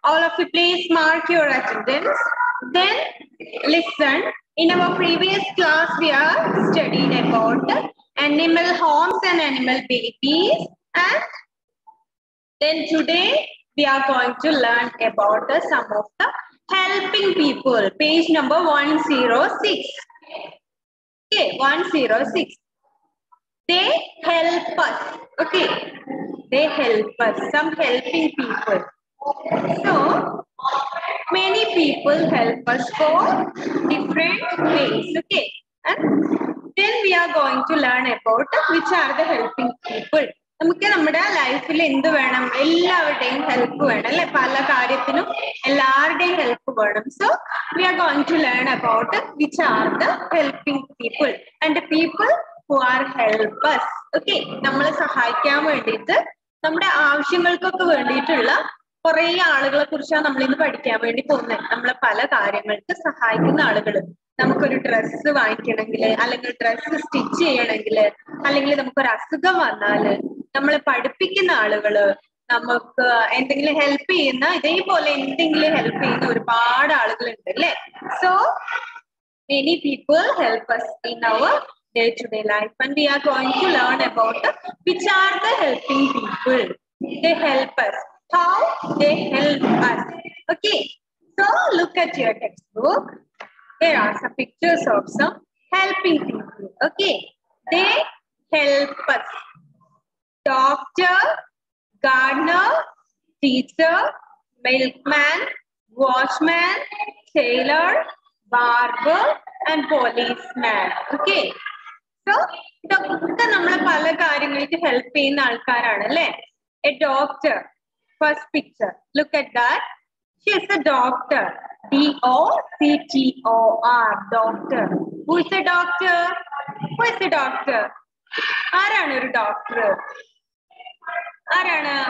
all of you please mark your attendance. Then listen. In our previous class, we are studied about animal homes and animal babies. And then today, we are going to learn about the, some of the helping people. Page number 106. Okay, 106. They help us. Okay, they help us. Some helping people. So, many people help us for different ways. Okay, and then we are going to learn about which are the helping people. നമുക്ക് നമ്മുടെ ലൈഫിൽ എന്ത് വേണം എല്ലാവരുടെയും help വേണം അല്ലെ പല കാര്യത്തിനും എല്ലാവരുടെയും ഹെൽപ്പ് വേണം so we are going to learn about which are the helping people and the people who are helpers okay നമ്മളെ സഹായിക്കാൻ വേണ്ടിയിട്ട് നമ്മുടെ ആവശ്യങ്ങൾക്കൊക്കെ വേണ്ടിയിട്ടുള്ള കുറെ ആളുകളെ കുറിച്ചാണ് നമ്മൾ ഇന്ന് പഠിക്കാൻ വേണ്ടി പോകുന്നത് നമ്മളെ പല കാര്യങ്ങൾക്ക് സഹായിക്കുന്ന ആളുകൾ നമുക്കൊരു ഡ്രസ്സ് വാങ്ങിക്കണമെങ്കിൽ അല്ലെങ്കിൽ ഡ്രസ്സ് സ്റ്റിച്ച് ചെയ്യണമെങ്കിൽ അല്ലെങ്കിൽ നമുക്കൊരു അസുഖം വന്നാല് നമ്മളെ പഠിപ്പിക്കുന്ന ആളുകള് നമുക്ക് എന്തെങ്കിലും ഹെൽപ്പ് ചെയ്യുന്ന ഇതേപോലെ എന്തെങ്കിലും ഹെൽപ്പ് ചെയ്യുന്ന ഒരുപാട് ആളുകളുണ്ട് അല്ലേ so many people help us in our day to day life and we are going to learn about which are the helping people they help us how they help us okay so look at your textbook there are some pictures of some helping people okay they help us doctor gardener teacher milkman watchman tailor barber and policeman okay so ഇതൊക്കെ നമ്മളെ പല കാര്യങ്ങൾക്ക് help ചെയ്യുന്ന ആൾക്കാരാണ് അല്ലെ a doctor first picture look at that she is a doctor D O C T O R doctor who is a doctor who is a doctor ആരാണ് ഒരു doctor ആരാണ്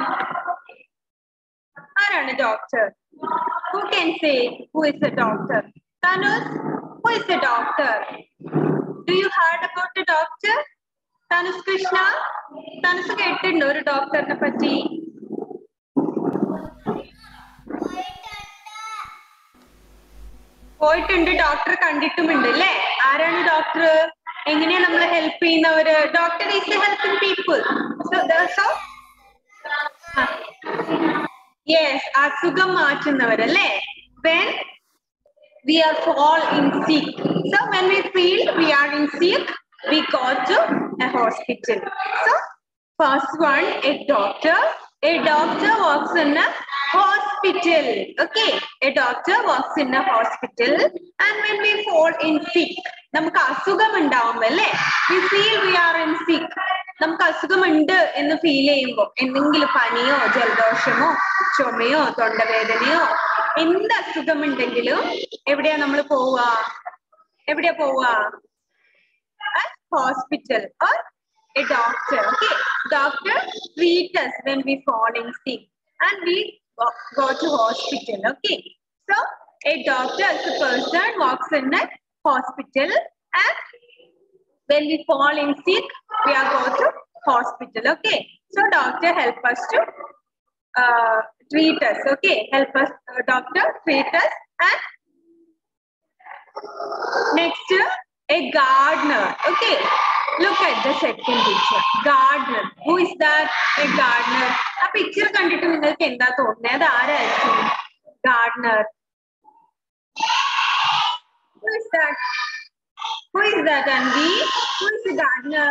ആരാണ് doctor who can say who is a doctor Tanush who is a doctor do you heard about a doctor Tanush Krishna Tanush കേട്ടിട്ടുണ്ടോ ഒരു ഡോക്ടറിനെ പറ്റി പോയിട്ടുണ്ട് doctor കണ്ടിട്ടുമുണ്ട് അല്ലേ ആരാണ് ഡോക്ടർ എങ്ങനെയാ നമ്മളെ ഹെൽപ്പ് ചെയ്യുന്നവര് doctor is helping people so yes അസുഖം മാറ്റുന്നവരല്ലേ when we are fall in sick. So when we feel we are in sick, we go to a hospital. So first one, a doctor. A doctor works in a hospital. Okay, a doctor works in a hospital. And when we fall in sick, നമുക്ക് അസുഖം ഉണ്ടാവുമ്പോ അല്ലേ we feel we are in sick നമുക്ക് അസുഖമുണ്ട് എന്ന് feel ചെയ്യുമ്പോൾ എന്തെങ്കിലും പനിയോ ജലദോഷമോ ചുമയോ തൊണ്ടവേദനയോ എന്ത് അസുഖമുണ്ടെങ്കിലും എവിടെയാ നമ്മൾ പോവുക എവിടെയാ പോവുക hospital or a doctor okay doctor treat us when we fall in sick and we go to hospital okay so a doctor as a person works in a hospital and when we fall in sick we are go to hospital okay so doctor help us to uh, treat us okay help us uh, doctor treat us and next a gardener okay look at the second picture gardener who is that a gardener ആ picture കണ്ടിട്ട് നിങ്ങൾക്ക് എന്താ തോന്നുന്നത് അത് ആരായിരിക്കും gardener who is that who is that Anvi who is the gardener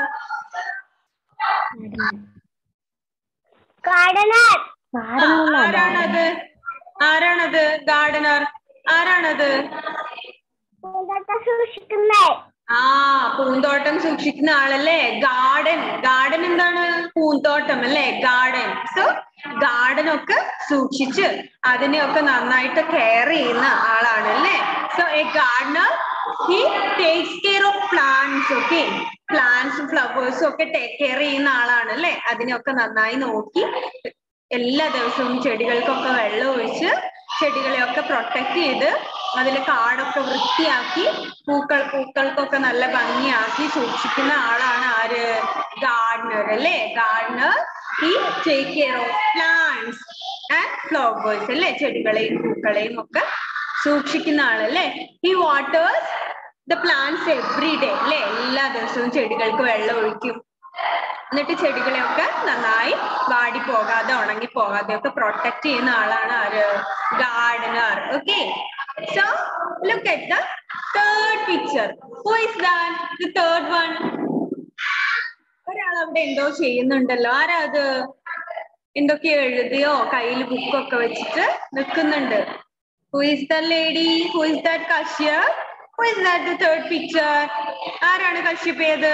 gardener ആരാണത് ആരാണത് Gardner ആരാണത് സൂക്ഷിക്കുന്നേ ആ പൂന്തോട്ടം സൂക്ഷിക്കുന്ന ആളല്ലേ ഗാർഡൻ ഗാർഡൻ എന്താണ് പൂന്തോട്ടം അല്ലേ ഗാർഡൻ സോ ഗാർഡൻ ഒക്കെ സൂക്ഷിച്ച് അതിനെയൊക്കെ നന്നായിട്ട് കെയർ ചെയ്യുന്ന ആളാണ് അല്ലേ so a gardener he takes care of plants okay പ്ലാന്റ്സും ഫ്ലവേഴ്സും ഒക്കെ ടേക്ക് കെയർ ചെയ്യുന്ന ആളാണ് അല്ലേ അതിനെയൊക്കെ നന്നായി നോക്കി എല്ലാ ദിവസവും ചെടികൾക്കൊക്കെ വെള്ളം ഒഴിച്ച് ചെടികളെയൊക്കെ പ്രൊട്ടക്ട് ചെയ്ത് അതിലെ കാടൊക്കെ വൃത്തിയാക്കി പൂക്കൾ പൂക്കൾക്കൊക്കെ നല്ല ഭംഗിയാക്കി സൂക്ഷിക്കുന്ന ആളാണ് ആര് ഗാർഡനർ അല്ലേ gardener he take care of plants and flower birds അല്ലേ ചെടികളെയും പൂക്കളെയും ഒക്കെ സൂക്ഷിക്കുന്ന ആളല്ലേ he waters the plants every day അല്ലേ എല്ലാ ദിവസവും ചെടികൾക്ക് വെള്ളം ഒഴിക്കും എന്നിട്ട് ചെടികളെയൊക്കെ നന്നായി വാടി പോകാതെ ഉണങ്ങി പോകാതെ ഒക്കെ പ്രൊട്ടക്ട് ചെയ്യുന്ന ആളാണ് ആര് gardener okay so look at the third picture who is that the third one ഒരാൾ അവിടെ എന്തോ ചെയ്യുന്നുണ്ടല്ലോ ആരാ അത് എന്തൊക്കെയോ എഴുതിയോ കയ്യിൽ ബുക്കൊക്കെ വെച്ചിട്ട് നിൽക്കുന്നുണ്ട് who is the lady who is that Kashyap who is that the third picture ആരാണ് കശ്യപ് ഏത്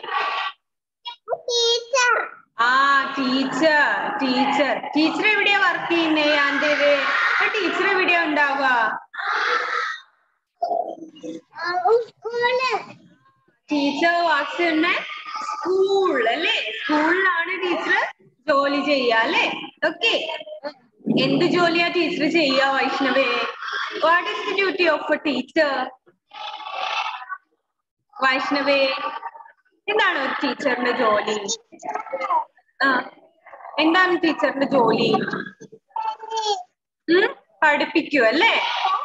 ടീച്ചർ ആ ടീച്ചർ ടീച്ചർ ടീച്ചർ എവിടെയാ വർക്ക് ചെയ്യുന്നേ ആന്റേത് ടീച്ചർ എവിടെയാ ഉണ്ടാവുക school teacher works in school അല്ലേ സ്കൂളിലാണ് ടീച്ചർ ജോലി ചെയ്യുക അല്ലേ ഓക്കെ എന്ത് ജോലിയാ ടീച്ചർ ചെയ്യുക വൈഷ്ണവേ what is the duty of a teacher വൈഷ്ണവേ എന്താണ് ഒരു ടീച്ചറിന്റെ ജോലി ആ എന്താണ് ടീച്ചറിന്റെ ജോലി ഉം പഠിപ്പിക്കൂ അല്ലേ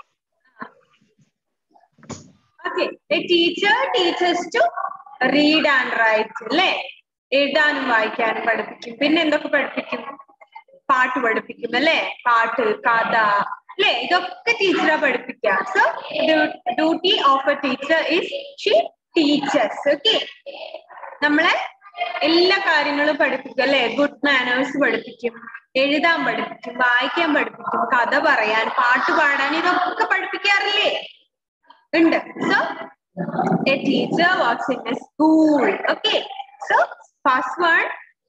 okay teacher teaches to read and write അല്ലേ എഴുതാനും വായിക്കാനും പഠിപ്പിക്കും പിന്നെ എന്തൊക്കെ പഠിപ്പിക്കും പാട്ട് പഠിപ്പിക്കും അല്ലേ പാട്ട് കഥ അല്ലേ ഇതൊക്കെ ടീച്ചറാ പഠിപ്പിക്കുക so duty of a teacher is she teaches okay നമ്മളെ എല്ലാ കാര്യങ്ങളും പഠിപ്പിക്കും അല്ലെ ഗുഡ് മാനേഴ്സ് പഠിപ്പിക്കും എഴുതാൻ പഠിപ്പിക്കും വായിക്കാൻ പഠിപ്പിക്കും കഥ പറയാൻ പാട്ട് പാടാൻ ഇതൊക്കെ പഠിപ്പിക്കാറില്ലേ ഉണ്ട് so a teacher works in a school okay so first one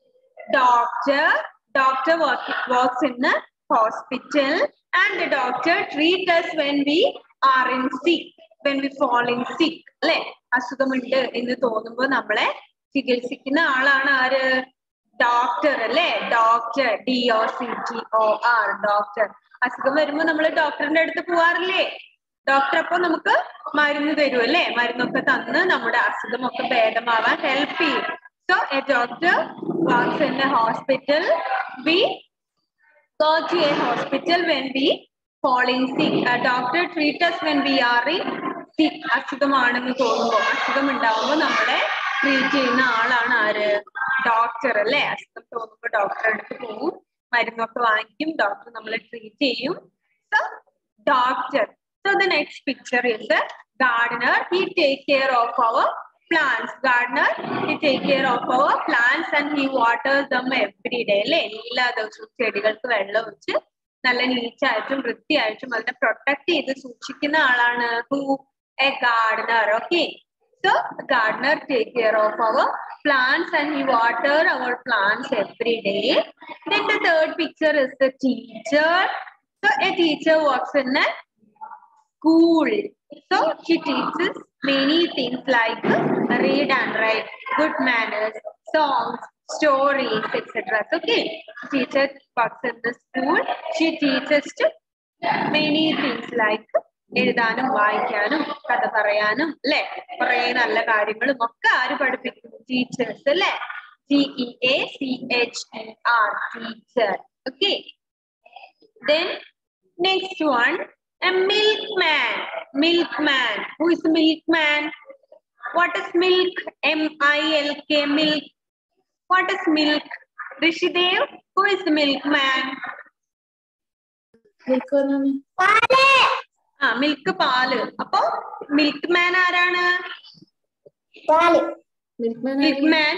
doctor doctor work, works in a hospital and the doctor treat us when we are in sick when we fall in sick അല്ലെ അസുഖമുണ്ട് എന്ന് തോന്നുമ്പോ നമ്മളെ ചികിത്സിക്കുന്ന ആളാണ് ആര് doctor അല്ലെ doctor D O C T O R doctor അസുഖം വരുമ്പോ നമ്മൾ ഡോക്ടറിന്റെ അടുത്ത് പോവാറില്ലേ ഡോക്ടർ അപ്പൊ നമുക്ക് മരുന്ന് തരും അല്ലേ മരുന്നൊക്കെ തന്ന് നമ്മുടെ അസുഖമൊക്കെ ഭേദമാവാൻ ഹെൽപ്പ് ചെയ്യും so a doctor works in a hospital we go to a hospital when we falling sick. A doctor treat us when we are in sick. അസുഖമാണെന്ന് തോന്നുമ്പോൾ അസുഖം ഉണ്ടാവുമ്പോൾ നമ്മളെ ട്രീറ്റ് ചെയ്യുന്ന ആളാണ് ആര് ഡോക്ടർ അല്ലേ അസുഖം തോന്നുമ്പോൾ ഡോക്ടറെ അടുത്ത് പോകും മരുന്നൊക്കെ വാങ്ങിക്കും ഡോക്ടർ നമ്മളെ ട്രീറ്റ് ചെയ്യും so doctor so the next picture is gardener he take care of our plants gardener he take care of our plants and he waters them every day അല്ലെ എല്ലാ ദിവസവും ചെടികൾക്ക് വെള്ളം ഒഴിച്ച് നല്ല നീറ്റായിട്ടും വൃത്തിയായിട്ടും അതിനെ പ്രൊട്ടക്ട് ചെയ്ത് സൂക്ഷിക്കുന്ന ആളാണ് who a gardener okay so gardener take care of our plants and he water our plants every day then the third picture is the teacher so a teacher works in a school. So she teaches many things like read and write, good manners, songs, stories, etc. So, okay, teacher works in the school. She teaches to many things like എഴുതാനും വായിക്കാനും കഥ പറയാനും അല്ലെ കുറെ നല്ല കാര്യങ്ങളും ഒക്കെ ആര് പഠിപ്പിക്കും ടീച്ചേഴ്സ് അല്ലെ T E A C H E R teacher okay Then next one, a milkman. Milkman. Who is a milkman? What is milk? M I L K milk. What is milk? Rishidev, who is the milkman? പാല് ആ milk പാല് അപ്പൊ milk മാൻ ആരാണ് പാല് milk man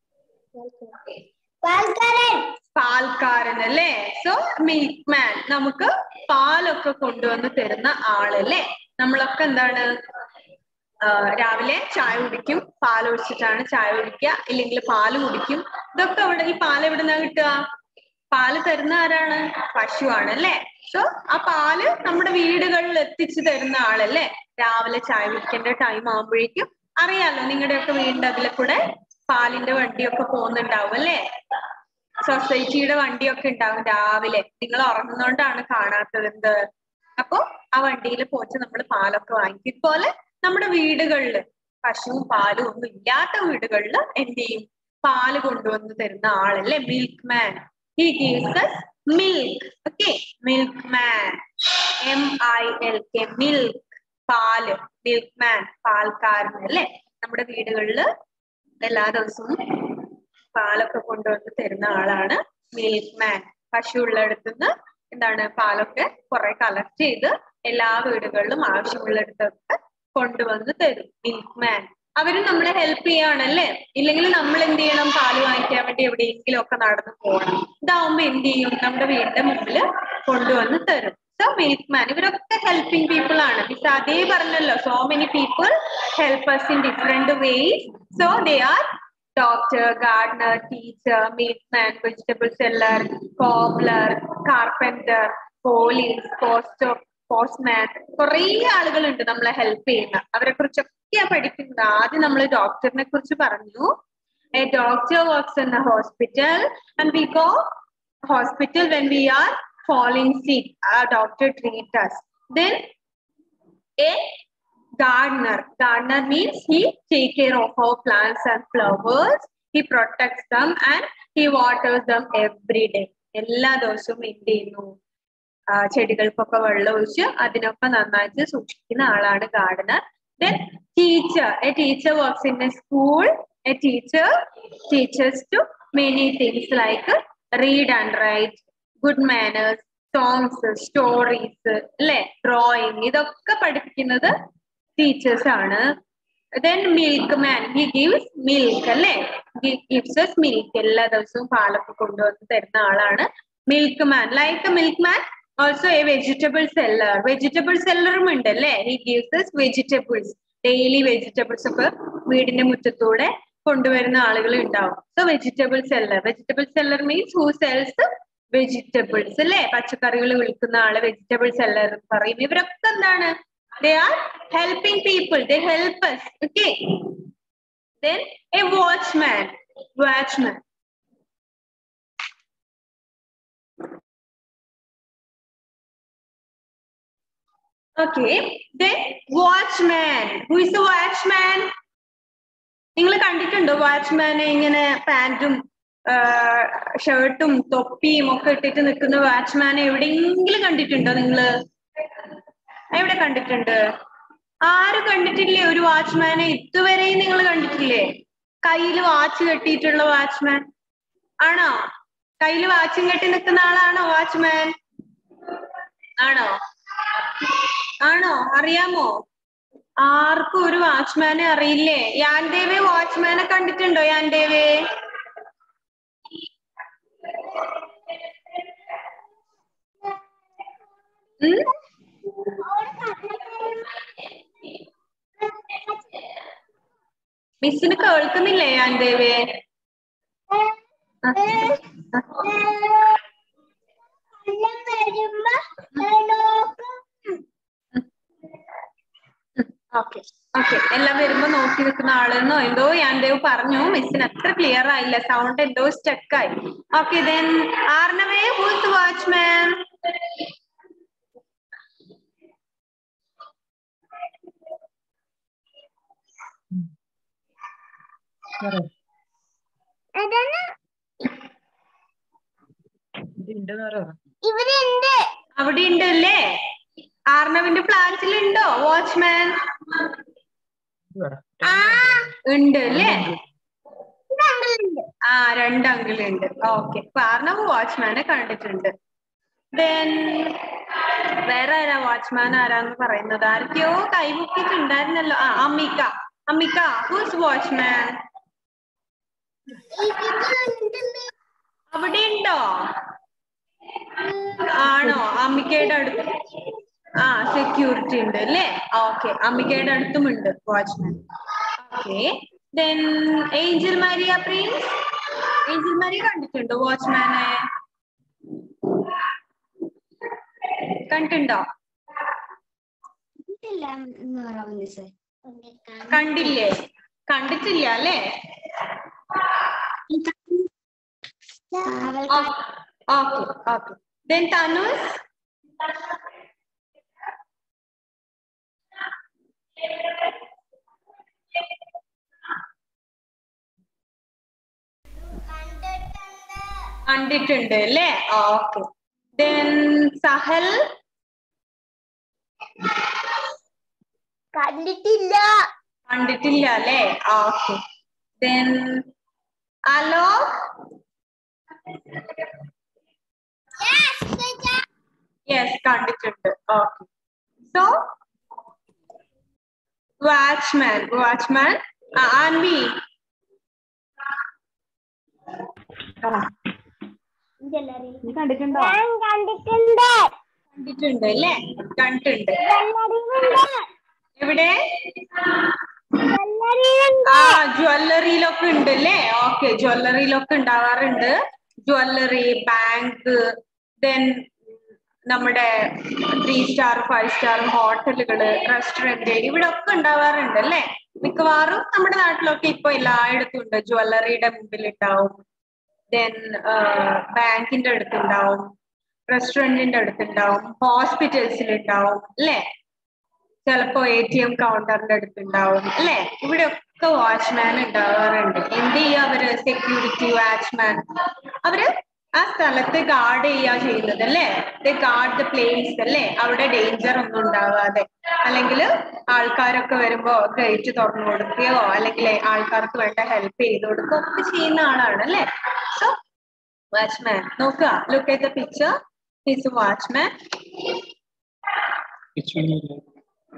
പാൽക്കാരൻ പാൽക്കാരൻ അല്ലേ so milk മാൻ നമുക്ക് പാലൊക്കെ കൊണ്ടുവന്ന് തരുന്ന ആളല്ലേ നമ്മളൊക്കെ എന്താണ് ആ, രാവിലെ ചായ കുടിക്കും പാൽ ഒഴിച്ചിട്ടാണ് ചായ കുടിക്കുക ഇല്ലെങ്കിൽ പാല് കുടിക്കും ഇതൊക്കെ ഇവിടെ ഈ പാൽ എവിടുന്നാ കിട്ടുക പാല് തരുന്ന ആരാണ് പശുവാണ് അല്ലേ സോ ആ പാല് നമ്മുടെ വീടുകളിൽ എത്തിച്ചു തരുന്ന ആളല്ലേ രാവിലെ ചായ കുടിക്കേണ്ട ടൈം ആകുമ്പോഴേക്കും അറിയാലോ നിങ്ങളുടെയൊക്കെ വീടിന്റെ അതിലെ കൂടെ പാലിന്റെ വണ്ടിയൊക്കെ പോകുന്നുണ്ടാവും അല്ലേ സൊസൈറ്റിയുടെ വണ്ടിയൊക്കെ ഉണ്ടാവും രാവിലെ നിങ്ങൾ ഉറങ്ങുന്നോണ്ടാണ് കാണാത്തത് എന്ത് അപ്പൊ ആ വണ്ടിയിൽ പോയിട്ട് നമ്മൾ പാലൊക്കെ വാങ്ങിക്കും ഇതുപോലെ നമ്മുടെ വീടുകളിൽ പശുവും പാലും ഒന്നും ഇല്ലാത്ത വീടുകളിൽ എന്ത് ചെയ്യും പാല് കൊണ്ടുവന്ന് തരുന്ന ആളല്ലേ milk man he gives us milk okay milk man M I L K milk പാല് മിൽക്ക് മാൻ പാൽക്കാരൻ അല്ലേ നമ്മുടെ വീടുകളില് എല്ലാ ദിവസവും പാലൊക്കെ കൊണ്ടുവന്ന് തരുന്ന ആളാണ് മിൽക്ക് മാൻ പശു ഉള്ളിടത്തുനിന്ന് എന്താണ് പാലൊക്കെ കുറെ കളക്ട് ചെയ്ത് എല്ലാ വീടുകളിലും ആവശ്യമുള്ളിടത്തൊക്കെ കൊണ്ടുവന്ന് തരും മിൽക്ക് മാൻ അവരും നമ്മളെ ഹെൽപ്പ് ചെയ്യാണല്ലേ ഇല്ലെങ്കിൽ നമ്മൾ എന്ത് ചെയ്യണം പാല് വാങ്ങിക്കാൻ വേണ്ടി എവിടെയെങ്കിലും ഒക്കെ നടന്നു പോകണം ഇതാവുമ്പോ എന്ത് ചെയ്യും നമ്മുടെ വീടിന്റെ മുമ്പിൽ കൊണ്ടുവന്ന് തരും സോ മിൽക്ക് മാൻ ഇവരൊക്കെ ഹെൽപ്പിംഗ് പീപ്പിൾ ആണ് മിസ് അതേ പറഞ്ഞല്ലോ so many people help us in different ways so they are doctor, gardener, teacher, milkman, vegetable seller, cobbler, carpenter, police, post postman കുറേ ആളുകളുണ്ട് നമ്മളെ ഹെൽപ്പ് ചെയ്യുന്ന അവരെ കുറിച്ചൊക്കെയാ പഠിക്കുന്നത് ആദ്യം നമ്മൾ ഡോക്ടറിനെ കുറിച്ച് പറഞ്ഞു a doctor works in a hospital and we go hospital when we are falling sick a doctor treat us then a gardener gardener means he take care of our plants and flowers he protects them and he waters them every day എല്ലാ ദിവസവും എന്ത് ചെയ്യുന്നു ആ, ചെടികൾക്കൊക്കെ വെള്ളം ഒഴിച്ച് അതിനൊക്കെ നന്നായിട്ട് സൂക്ഷിക്കുന്ന ആളാണ് gardener then teacher a teacher works in a school a teacher teaches to many things like read and write good manners songs stories അല്ലെ ഡ്രോയിങ് ഇതൊക്കെ പഠിപ്പിക്കുന്നത് ടീച്ചേഴ്സ് ആണ് then milk man he gives milk അല്ലെ gives milk എല്ലാ ദിവസവും പാലൊക്കെ കൊണ്ടുവന്ന് തരുന്ന ആളാണ് milk man like milk man also a vegetable seller vegetable സെല്ലറും ഉണ്ട് അല്ലേ he gives vegetables daily vegetables ഒക്കെ വീടിന്റെ മുറ്റത്തൂടെ കൊണ്ടുവരുന്ന ആളുകൾ ഉണ്ടാവും so vegetable seller vegetable seller means who sells vegetables അല്ലേ പച്ചക്കറികൾ വിൽക്കുന്ന ആള് വെജിറ്റബിൾ സെല്ലർ എന്ന് പറയും ഇവരൊക്കെ എന്താണ് they are helping people they help us okay then a watchman watchman Okay. Then watchman. Who is the watchman? നിങ്ങൾ കണ്ടിട്ടുണ്ടോ വാച്ച്മാനെ ഇങ്ങനെ പാന്റും ഷർട്ടും തൊപ്പിയും ഒക്കെ ഇട്ടിട്ട് നിൽക്കുന്ന വാച്ച്മാനെ എവിടെയെങ്കിലും കണ്ടിട്ടുണ്ടോ നിങ്ങള് എവിടെ കണ്ടിട്ടുണ്ട് ആരും കണ്ടിട്ടില്ലേ ഒരു വാച്ച്മാനെ ഇതുവരെയും നിങ്ങൾ കണ്ടിട്ടില്ലേ കയ്യിൽ വാച്ച് കെട്ടിയിട്ടുള്ള വാച്ച്മാൻ ആണോ കയ്യിൽ വാച്ചും കെട്ടി നിൽക്കുന്ന ആളാണോ വാച്ച്മാൻ ആണോ ആണോ അറിയാമോ ആർക്കും ഒരു വാച്ച്മാനെ അറിയില്ലേ യാൻദേവേ വാച്ച്മാനെ കണ്ടിട്ടുണ്ടോ യാൻദേവേ ഉം? മിസ്സിന് കേൾക്കുന്നില്ലേ യാൻദേവേ ആ, ആ. ഓക്കെ ഓക്കെ എല്ലാം വരുമ്പോ നോക്കി നിൽക്കുന്ന ആളെന്നോ എന്തോ യാൻദേവ് പറഞ്ഞു മിസ്സിന് അത്ര ക്ലിയർ ആയില്ല സൗണ്ട് എന്തോ സ്റ്റക്ക് ആയി ഓക്കെ ദെൻ ആർണവേ ഹൂസ് വാച്ച്മാൻ അതാണ് ഇവരുണ്ട് അവിടെ ഉണ്ട് അല്ലേ ആർണവിന്റെ ഫ്ലാറ്റിലുണ്ടോ വാച്ച്മാൻ ആ ഉണ്ട് അല്ലേ ഇതുണ്ട് ആ രണ്ട് അങ്കിളുണ്ട് ഓക്കെ അപ്പൊ ആർണവ് വാച്ച്മാനെ കണ്ടിട്ടുണ്ട് ദെൻ വേറെ ആരാ വാച്ച്മാൻ ആരാന്ന് പറയുന്നത് ആരൊക്കെയോ കൈമുക്കിട്ടുണ്ടായിരുന്നല്ലോ ആ അമ്മിക്ക അമ്മിക്ക ഹൂസ് വാച്ച്മാൻ ഇതിലുണ്ട് അവിടെ ഉണ്ടോ ആണോ അമ്മിക്കയുടെ അടുത്ത് ആ സെക്യൂരിറ്റി ഉണ്ട് അല്ലേ ഓക്കെ അമ്മിക്കയുടെ അടുത്തും ഉണ്ട് watchman okay then Angel Maria Prince Angel Maria കണ്ടിട്ടുണ്ടോ വാച്ച്മാനെ കണ്ടിട്ടുണ്ടോ ഇല്ല എന്ന് പറയാൻ സർ കണ്ടില്ലേ കണ്ടിട്ടില്ല അല്ലേ ഓക്കെ ഓക്കെ ദെൻ തനുസ് കണ്ടിട്ടുണ്ട് അല്ലേ ഓക്കെ ദെൻ സഹൽ കണ്ടിട്ടില്ല കണ്ടിട്ടില്ല അല്ലേ ഓക്കെ ദെൻ അലോക് യെസ് കണ്ടിട്ടുണ്ട് okay so watchman watchman Anvi നീ കണ്ടിട്ടുണ്ടോ ഞാൻ കണ്ടിട്ടുണ്ട് കണ്ടിട്ടുണ്ട് അല്ലേ കണ്ടിട്ടുണ്ട് ജ്വല്ലറിയിലുണ്ട് എവിടെ ജ്വല്ലറിയിലുണ്ട് ആ ജ്വല്ലറിയിലൊക്കെ ഉണ്ട് അല്ലേ ഓക്കെ ജ്വല്ലറിയിലൊക്കെ ഉണ്ടാവാറുണ്ട് ജ്വല്ലറി ബാങ്ക് ദെൻ നമ്മുടെ ത്രീ സ്റ്റാർ ഫൈവ് സ്റ്റാർ ഹോട്ടലുകള് റെസ്റ്റോറന്റ് ഇവിടെ ഒക്കെ ഉണ്ടാവാറുണ്ട് അല്ലേ മിക്കവാറും നമ്മുടെ നാട്ടിലൊക്കെ ഇപ്പൊ എല്ലായിടത്തും ഉണ്ട് ജ്വല്ലറിയുടെ മുമ്പിൽ ഉണ്ടാവും ദെൻ ബാങ്കിന്റെ അടുത്തുണ്ടാവും റെസ്റ്റോറന്റിന്റെ അടുത്തുണ്ടാവും ഹോസ്പിറ്റൽസിൽ ഉണ്ടാവും അല്ലേ ചിലപ്പോ എ ടി എം കൗണ്ടറിന്റെ അടുത്തുണ്ടാവും അല്ലെ ഇവിടെ ഒക്കെ വാച്ച്മാൻ ഉണ്ടാവാറുണ്ട് എന്ത് ചെയ്യാ അവര് സെക്യൂരിറ്റി വാച്ച്മാൻ അവര് ആ സ്ഥലത്ത് ഗാർഡ് ചെയ്യാ ചെയ്യുന്നത് അല്ലേ ഗാർഡ് ദ പ്ലേസ് അല്ലേ അവിടെ ഡേഞ്ചർ ഒന്നും ഉണ്ടാവാതെ അല്ലെങ്കിൽ ആൾക്കാരൊക്കെ വരുമ്പോ ഗേറ്റ് തുറന്നു കൊടുക്കുകയോ അല്ലെങ്കിൽ ആൾക്കാർക്ക് വേണ്ട ഹെൽപ്പ് ചെയ്ത് കൊടുക്കുകയോ ഒക്കെ ചെയ്യുന്ന ആളാണ് അല്ലേ സോ വാച്ച്മാൻ നോക്കുക look at the picture he's watchman Which one you like?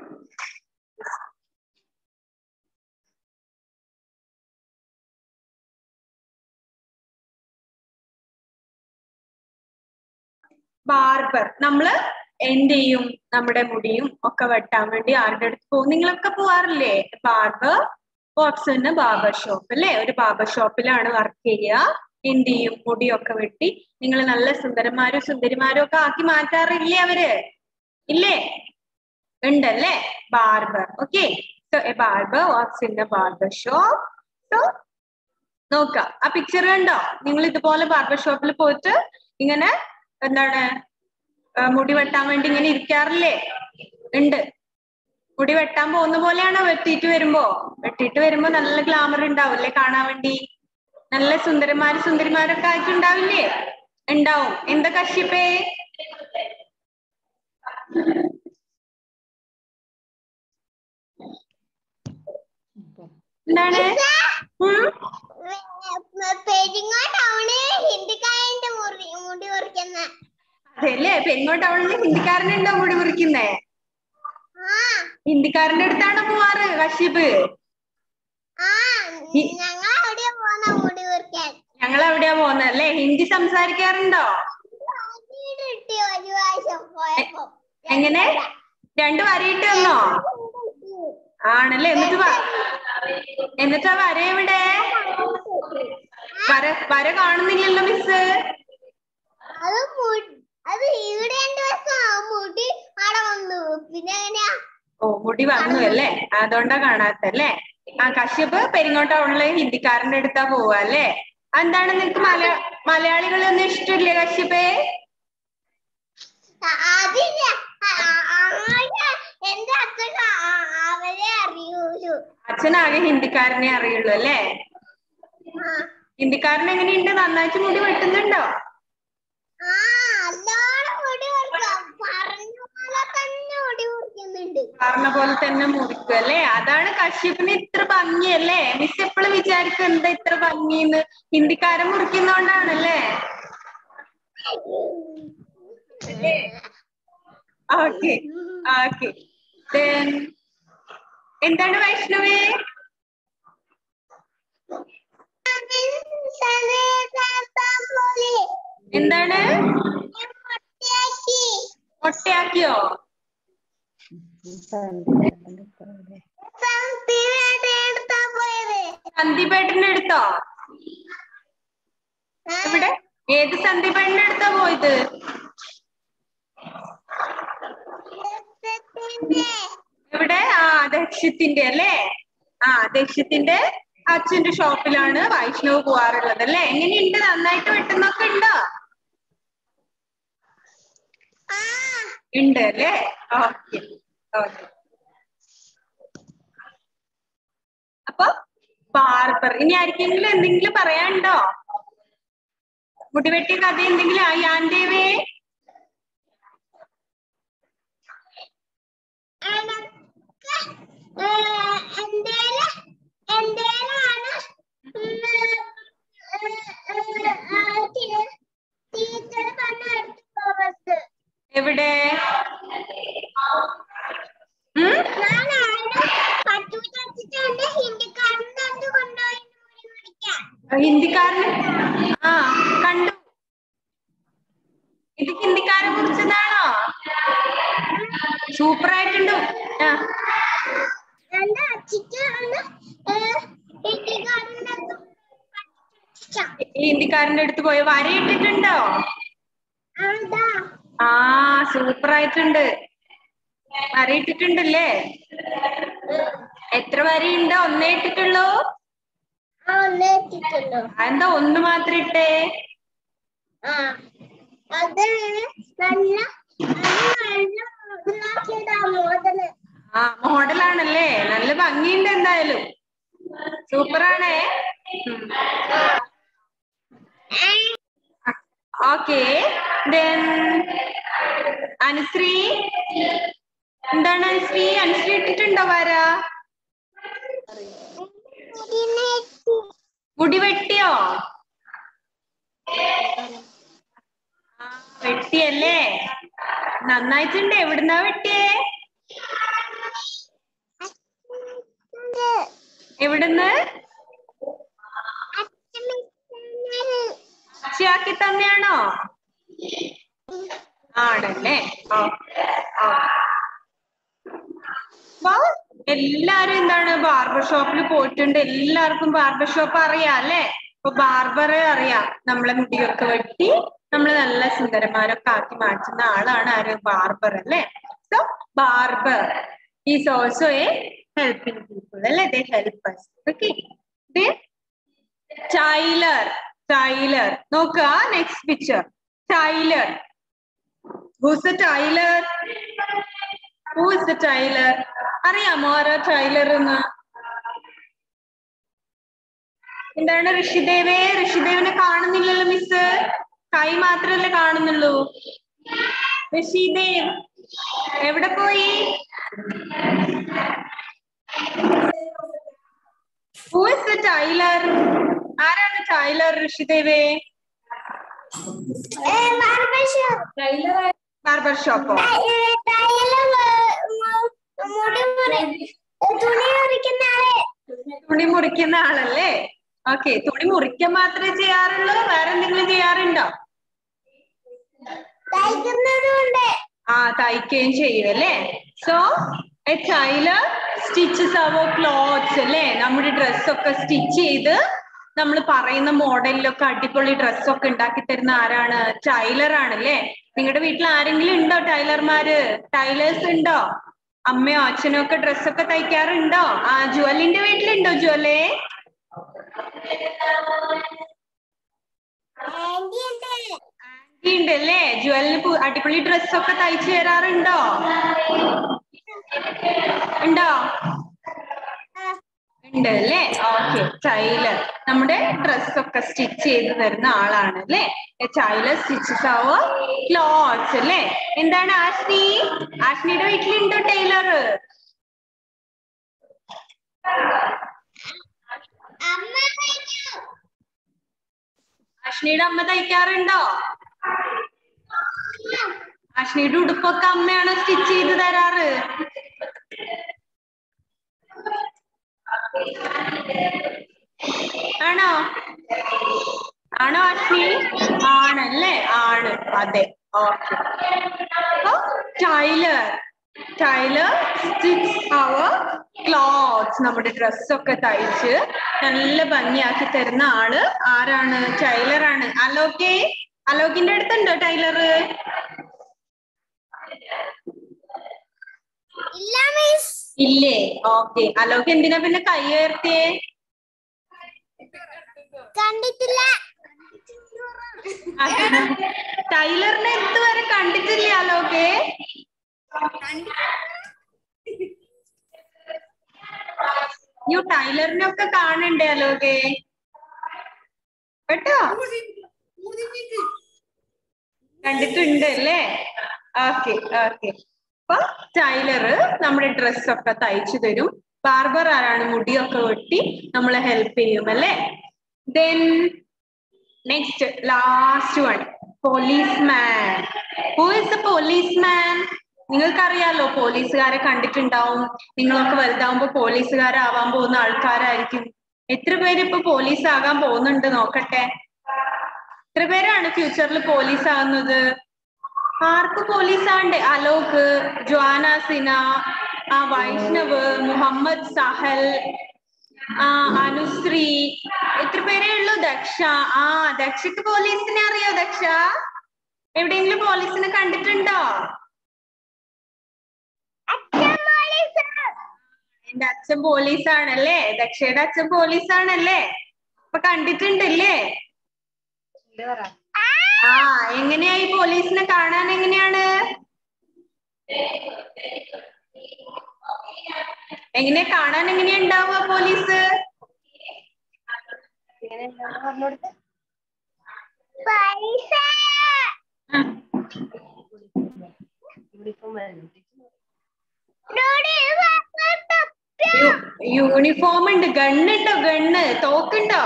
Barber നമ്മള് എന്ത് ചെയ്യും നമ്മുടെ മുടിയും ഒക്കെ വെട്ടാൻ വേണ്ടി ആരുടെ അടുത്ത് പോകും നിങ്ങളൊക്കെ പോവാറില്ലേ ബാർബർ ബോക്സിന് ബാർബർ ഷോപ്പ് അല്ലേ ഒരു ബാർബർ ഷോപ്പിലാണ് വർക്ക് ചെയ്യുക എന്ത് ചെയ്യും മുടിയൊക്കെ വെട്ടി നിങ്ങൾ നല്ല സുന്ദരന്മാരും സുന്ദരിമാരും ഒക്കെ ആക്കി മാറ്റാറില്ലേ അവര് ഇല്ലേ ഉണ്ടല്ലേ barber okay so a barber works in a barber shop so നോക്കാം ആ പിക്ചർ കണ്ടോ നിങ്ങൾ ഇതുപോലെ ബാർബർ ഷോപ്പിൽ പോയിട്ട് ഇങ്ങനെ എന്താണ് ആ, മുടി വെട്ടാൻ വേണ്ടി ഇങ്ങനെ ഇരിക്കാറില്ലേ ഉണ്ട് മുടി വെട്ടാൻ പോകുന്ന പോലെയാണോ വെട്ടിയിട്ട് വരുമ്പോ വെട്ടിയിട്ട് വരുമ്പോ നല്ല ഗ്ലാമർ ഉണ്ടാവില്ലേ കാണാൻ വേണ്ടി നല്ല സുന്ദരന്മാര് സുന്ദരിമാരൊക്കെ ആയിട്ടുണ്ടാവില്ലേ ഉണ്ടാവും എന്താ കശ്യപ്പേ എന്താണ് ഉം? പെരിങ്ങോ ടൗണ് ഹിന്ദിക്കാരന്റെ മുറി മുടി മുറിക്കുന്ന അതെല്ലേ പെരിങ്ങോ ടൗണിൽ ഹിന്ദിക്കാരനുണ്ടോ മുടി മുറിക്കുന്നേ ആ ഹിന്ദിക്കാരന്റെ അടുത്താണോ പോവാറ് കശ്യപ്പ് ആ ഈ- ഞങ്ങൾ അവിടെ പോന്ന മുടി മുറിക്കാൻ ഞങ്ങൾ എവിടെയാ പോകുന്നത് അല്ലേ ഹിന്ദി സംസാരിക്കാറുണ്ടോ ആദ്യമായിട്ട് കിട്ടി ഒരു പ്രാവശ്യം പോയപ്പോ എങ്ങനെ രണ്ട് വരയിട്ട് തന്നോ ആണല്ലേ എന്നിട്ട് വ- എന്നിട്ട് ആ വര എവിടെ വര വര കാണുന്നില്ലല്ലോ മിസ് അത് മു- അത് ഇവിടെ രണ്ട് ദിവസം മുടി അവിടെ വന്നു പിന്നെ എങ്ങനെയാ ഓ മുടി വന്നു അല്ലേ അതുകൊണ്ടാ കാണാത്തല്ലേ ആ കശ്യപ്പ് പെരിങ്ങോട്ട ടൗണിലെ ഹിന്ദിക്കാരന്റെ അടുത്താ പോവാ അല്ലേ എന്താണ് നിനക്ക് മല മലയാളികളൊന്നും ഇഷ്ടമില്ലേ കശ്യപ്പേ അ- അതില്ല അ- അ- ആകെ എന്റെ അച്ഛൻ അവരെ അറിയൂലു അച്ഛനാകെ ഹിന്ദിക്കാരനെ അറിയുള്ളൂ അല്ലേ ആ ഹിന്ദിക്കാരൻ എങ്ങനെയുണ്ട് നന്നായിട്ട് മുടി വെട്ടുന്നുണ്ടോ ആ അല്ലോണം മുടി മുറിക്കാം പറഞ്ഞ പോലെ തന്നെ മുടി മുറിക്കുന്നുണ്ട് പറഞ്ഞ പോലെ തന്നെ മുറിക്കും അല്ലേ അതാണ് കശ്യപ്പിന് ഇത്ര ഭംഗിയല്ലേ മിസ് എപ്പോഴും വിചാരിക്കും എന്താ ഇത്ര ഭംഗിന്ന് ഹിന്ദിക്കാരൻ മുറിക്കുന്നോണ്ടാണല്ലേ ഓക്കെ ഓക്കെ എന്താണ് വൈഷ്ണവേ എന്താണ് ഒട്ടയാക്കിയോ സന്ദീപേട്ടന്റെ അടുത്തോ ഇവിടെ ഏത് സന്ദീപേട്ടന്റെ അടുത്താ പോയത് ഇവിടെ ആ ദക്ഷ്യത്തിന്റെ അല്ലേ ആ ദക്ഷ്യത്തിന്റെ അച്ഛന്റെ ഷോപ്പിലാണ് വൈഷ്ണവ് പോവാറുള്ളത് അല്ലേ എങ്ങനെയുണ്ട് നന്നായിട്ട് വെട്ടുന്നൊക്കെ ഉണ്ടോ ഉണ്ട് അല്ലേ ഓക്കെ ഓക്കെ അപ്പൊ ബാർബർ ഇനി ആർക്കെങ്കിലും എന്തെങ്കിലും പറയാനുണ്ടോ മുടിവെട്ടിയ കഥ എന്തെങ്കിലും ആയാന്തേവേ എനക്ക് ഏഹ് എന്തേലും എന്തേലാണ് ടീച്ചർ പറഞ്ഞ അടുത്ത് പോകരുത് എവിടെ ഉം? ഞാൻ ആരുടെ പട്ടു വെച്ചിട്ടുണ്ട് ഹിന്ദിക്കാരൻ്റെ അടുത്ത് കൊണ്ടുപോയി മുടി മുറിക്കാൻ ഹിന്ദിക്കാരന് ആ കണ്ടു ഇത് ഹിന്ദിക്കാരെ കുറിച്ചതാണോ സൂപ്പർ ആയിട്ടുണ്ട് ആ എന്റെ അച്ഛക്ക് ആണ് ഹിന്ദിക്കാരൻ്റെ അടുത്ത് പഠിപ്പിച്ച ഈ ഹിന്ദിക്കാരന്റെ അടുത്ത് പോയി വരയിട്ടിട്ടുണ്ടോ അതാ ആ സൂപ്പർ ആയിട്ടുണ്ട് വരയിട്ടിട്ടുണ്ടല്ലേ എത്ര വരയുണ്ട് ഒന്നേ ഇട്ടിട്ടുള്ളൂ ആ ഒന്ന് എത്തിയിട്ടുള്ളൂ എന്താ ഒന്ന് മാത്രം ഇട്ടേ ആ അത് നല്ല അത് നല്ല മോഡലാക്കിയതാ മോഡല് ആ മോഡലാണല്ലേ നല്ല ഭംഗിയുണ്ട് എന്തായാലും സൂപ്പറാണേ ഓക്കെ ദെൻ അനുശ്രീ എന്താണ് അനുശ്രീ അനുശ്രീ ഇട്ടിട്ടുണ്ടോ വര മുടി വെട്ടിയോ ആ, വെട്ടിയല്ലേ നന്നായിട്ടുണ്ട് എവിടുന്നാ വെട്ടിയേ എവിടുന്ന് അച്ചയാക്കി തന്നെയാണോ ആണല്ലേ ഓ ഓ അപ്പൊ എല്ലാരും എന്താണ് ബാർബർ ഷോപ്പിൽ പോയിട്ടുണ്ട് എല്ലാവർക്കും ബാർബർ ഷോപ്പ് അറിയാം അല്ലേ അപ്പൊ ബാർബറെ അറിയാം നമ്മളെ മുടിയൊക്കെ വെട്ടി നമ്മള് നല്ല സുന്ദരന്മാരൊക്കെ ആക്കി മാറ്റുന്ന ആളാണ് ആര് ബാർബർ അല്ലേ so barber is also a helping people അല്ലേ they help us okay tailor tailor നോക്കുക next picture tailor who's the tailor who is the tailor അറിയാമോ ആരാ ടൈലർ എന്ന് എന്താണ് ഋഷിദേവേ ഋഷിദേവിനെ കാണുന്നില്ലല്ലോ മിസ് കൈ മാത്രല്ലേ കാണുന്നുള്ളൂ ഋഷിദേവ് എവിടെ പോയി ഹൂ ഇസ് ദ ടൈലർ ആരാണ് ടൈലർ ഋഷിദേവേ ബാർബർ ഷോപ്പോ തുണി മുറിക്കുന്ന ആളെ തുണി മുറിക്കുന്ന ആളല്ലേ ഓക്കെ തുണി മുറിക്കാൻ മാത്രമേ ചെയ്യാറുള്ളൂ വേറെ എന്തെങ്കിലും ചെയ്യാറുണ്ടോ തയ്ക്കുന്നതുണ്ട് ആ തയ്ക്കുകയും ചെയ്യും അല്ലേ so a tailor stitches our clothes അല്ലേ നമ്മുടെ ഡ്രസ്സൊക്കെ സ്റ്റിച്ച് ചെയ്ത് നമ്മൾ പറയുന്ന മോഡലിലൊക്കെ അടിപൊളി ഡ്രസ്സൊക്കെ ഉണ്ടാക്കി തരുന്ന ആരാണ് ടൈലർ ആണല്ലേ നിങ്ങളുടെ വീട്ടിൽ ആരെങ്കിലും ഉണ്ടോ ടൈലർമാര് ടൈലേഴ്സ് ഉണ്ടോ അമ്മയോ അച്ഛനോ ഒക്കെ ഡ്രസ്സൊക്കെ തയ്ക്കാറുണ്ടോ ആ ജുവലിന്റെ വീട്ടിലുണ്ടോ ജുവലേ ആന്റി ഉണ്ട് ആന്റി ഉണ്ടല്ലേ ജുവലിന് പു- അടിപൊളി ഡ്രസ്സൊക്കെ തയ്ച്ചു തരാറുണ്ടോ ഉണ്ടോ ഉണ്ട് അല്ലേ ഓക്കെ ടൈലർ നമ്മുടെ ഡ്രസ്സൊക്കെ സ്റ്റിച്ച് ചെയ്ത് തരുന്ന ആളാണ് അല്ലേ ടൈലർ സ്റ്റിച്ചസ് ആവോ ക്ലോത്ത്സ് അല്ലേ എന്താണ് ആഷ്നി ആഷ്നിയുടെ വീട്ടിലുണ്ടോ ടൈലർ അമ്മ കഴിച്ചു ആഷ്നിയുടെ അമ്മ തയ്ക്കാറുണ്ടോ ആഷ്നിയുടെ ഉടുപ്പൊക്കെ അമ്മയാണോ സ്റ്റിച്ച് ചെയ്ത് തരാറ് ആണോ ആണോ ആഷ്നി ആണല്ലേ ആണ് അതെ okay tailor tailor stitch our clothes നമ്മുടെ ഡ്രസ്സൊക്കെ തയ്ച്ച് നല്ല ഭംഗിയാക്കി തരുന്ന ആള് ആരാണ് ടൈലർ ആണ് അലോക്കെ അലോക്കിന്റെ അടുത്തുണ്ടോ ടൈലർ ഇല്ല മിസ് ഇല്ലേ ഓക്കെ അലോക്ക് എന്തിനാ പിന്നെ കൈ ഉയർത്തിയേ കണ്ടിട്ടില്ല ടൈലറിനെ ഇതുവരെ കണ്ടിട്ടില്ലേ അലോക്കെ യു ടൈലറിനെ ഒക്കെ കാണണ്ടേ അലോക്കെ കേട്ടോ കണ്ടിട്ടുണ്ട് അല്ലേ ഓക്കെ ഓക്കെ അപ്പൊ ടൈലറ് നമ്മുടെ ഡ്രസ് ഒക്കെ തയ്ച്ചു തരും ബാർബർ ആരാണ് മുടിയൊക്കെ വെട്ടി നമ്മളെ ഹെൽപ്പ് ചെയ്യും അല്ലേ then next last one policeman who is a policeman നിങ്ങൾക്കറിയാലോ പോലീസുകാരെ കണ്ടിട്ടുണ്ടാവും നിങ്ങളൊക്കെ വലുതാവുമ്പോ പോലീസുകാരാവാൻ പോകുന്ന ആൾക്കാരായിരിക്കും എത്ര പേര് ഇപ്പൊ പോലീസ് ആകാൻ പോകുന്നുണ്ട് നോക്കട്ടെ എത്ര പേരാണ് ഫ്യൂച്ചറിൽ പോലീസ് ആകുന്നത് ആർക്ക് പോലീസ് ആണ്ടേ അലോക് ജ്വാന സിന ആ വൈഷ്ണവ് മുഹമ്മദ് സഹൽ ആ അനുശ്രീ എത്ര പേരേ ഉള്ളൂ ദക്ഷ ആ ദക്ഷക്ക് പോലീസിനെ അറിയോ ദക്ഷ എവിടെയെങ്കിലും പോലീസിനെ കണ്ടിട്ടുണ്ടോ അച്ഛൻ പോലീസ് എന്റെ അച്ഛൻ പോലീസാണല്ലേ ദക്ഷയുടെ അച്ഛൻ പോലീസാണല്ലേ അപ്പൊ കണ്ടിട്ടുണ്ടല്ലേ ആ എങ്ങനെയാ ഈ പോലീസിനെ കാണാൻ എങ്ങനെയാണ് എങ്ങനെയാ കാണാൻ എങ്ങനെയാ ഉണ്ടാവുക പോലീസ് പൈസ ഡോഡി യൂണിഫോം ഉണ്ട് ഗണ്ണുണ്ടോ ഗണ്ണ് തോക്കുണ്ടോ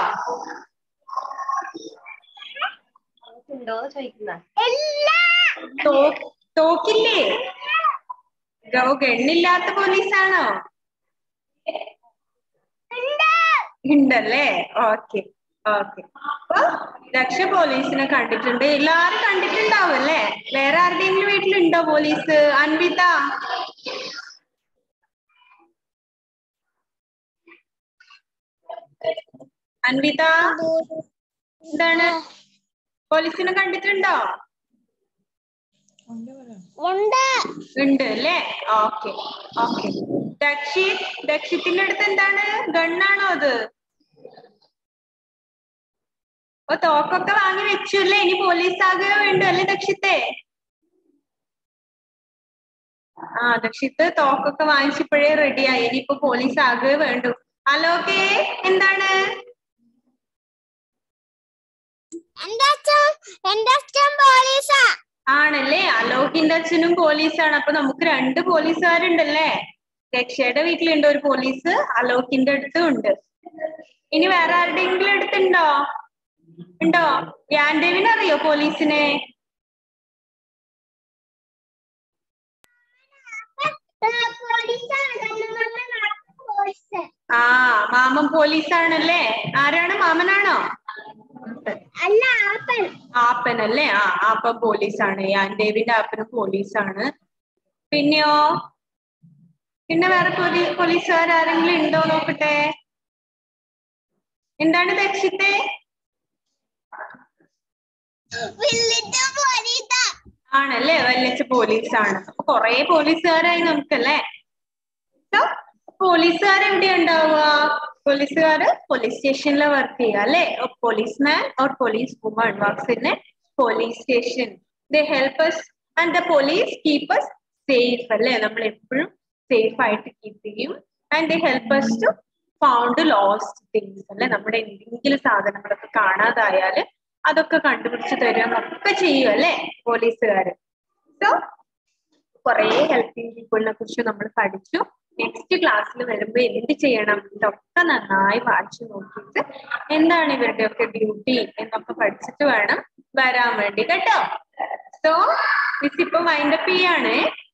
ഉണ്ടോ ചോദിക്കുന്ന ഇല്ല തോ- തോക്കില്ലേ ഗോ ഗണ്ണില്ലാത്ത പോലീസാണോ ഉണ്ട് ഉണ്ടല്ലേ ഓക്കെ ഓക്കെ അപ്പൊ രക്ഷ പോലീസിനെ കണ്ടിട്ടുണ്ട് എല്ലാരും കണ്ടിട്ടുണ്ടാവും അല്ലേ വേറെ ആരുടെയെങ്കിലും വീട്ടിലുണ്ടോ പോലീസ് അൻവിത അൻവിത എന്താണ് പോലീസിനെ കണ്ടിട്ടുണ്ടോ ഉണ്ട് ഉണ്ട് അല്ലേ ഓക്കെ ഓക്കെ ദക്ഷിത് ദക്ഷിത്തിന്റെ അടുത്ത് എന്താണ് ഗണ്ണാണോ അത് ഓ തോക്കൊക്കെ വാങ്ങി വെച്ചു അല്ലേ ഇനി പോലീസ് ആകുക വേണ്ടു അല്ലേ ദക്ഷിത്തെ ആ ദക്ഷിത്ത് തോക്കൊക്കെ വാങ്ങിച്ചപ്പോഴേ റെഡിയായി ഇനിയിപ്പോ പോലീസ് ആകുക വേണ്ടു അലോകേ എന്താണ് എന്റെ അച്ഛൻ എന്റെ അച്ഛൻ പോലീസാ ആണല്ലേ അലോകിന്റെ അച്ഛനും പോലീസാണ് അപ്പൊ നമുക്ക് രണ്ട് പോലീസുകാരുണ്ടല്ലേ രക്ഷയുടെ വീട്ടിലുണ്ട് ഒരു പോലീസ് അലോകിന്റെ അടുത്തും ഉണ്ട് ഇനി വേറെ ആരുടെയെങ്കിലും അടുത്തുണ്ടോ ഉണ്ടോ യാൻദേവിനെ അറിയോ പോലീസിനെ പോലീസാണ് പോലീസ് ആ മാമൻ പോലീസാണല്ലേ ആരാണ് മാമനാണോ അല്ല ആപ്പൻ ആപ്പൻ അല്ലേ ആ ആപ്പൻ പോലീസാണ് യാൻദേവിന്റെ ആപ്പനും പോലീസാണ് പിന്നെയോ പിന്നെ വേറെ പോലീ പോലീസുകാർ ആരെങ്കിലും ഉണ്ടോ നോക്കട്ടെ എന്താണ് ദക്ഷിത്തെ വില്ലിന്റെ പോലീസാ ആണല്ലേ വല്യച്ച പോലീസാണ് അപ്പൊ കൊറേ പോലീസുകാരായി നമുക്കല്ലേ So, പോലീസുകാർ എവിടെ ഉണ്ടാവുക പോലീസുകാര് പോലീസ് സ്റ്റേഷനിൽ വർക്ക് ചെയ്യുക അല്ലെ policeman or police woman works in a police station they help us and the police keep us safe അല്ലെ നമ്മൾ എപ്പോഴും സേഫ് ആയിട്ട് കീപ്പ് ചെയ്യും and they help us to found lost things അല്ലെ നമ്മുടെ എന്തെങ്കിലും സാധനങ്ങളൊക്കെ കാണാതായാല് അതൊക്കെ കണ്ടുപിടിച്ച് തരുമെന്നൊക്കെ ചെയ്യും അല്ലെ പോലീസുകാര് സോ കുറെ ഹെൽപ്പിംഗ് പീപ്പിളിനെ കുറിച്ച് നമ്മൾ പഠിച്ചു നെക്സ്റ്റ് ക്ലാസ്സിൽ വരുമ്പോ എന്ത് ചെയ്യണം ഇതൊക്കെ നന്നായി വായിച്ചു നോക്കിയിട്ട് എന്താണ് ഇവരുടെ ഒക്കെ ഡ്യൂട്ടി എന്നൊക്കെ പഠിച്ചിട്ട് വേണം വരാൻ വേണ്ടി കേട്ടോ സോ മിസ് ഇപ്പൊ വൈൻഡപ്പ് ചെയ്യാണ്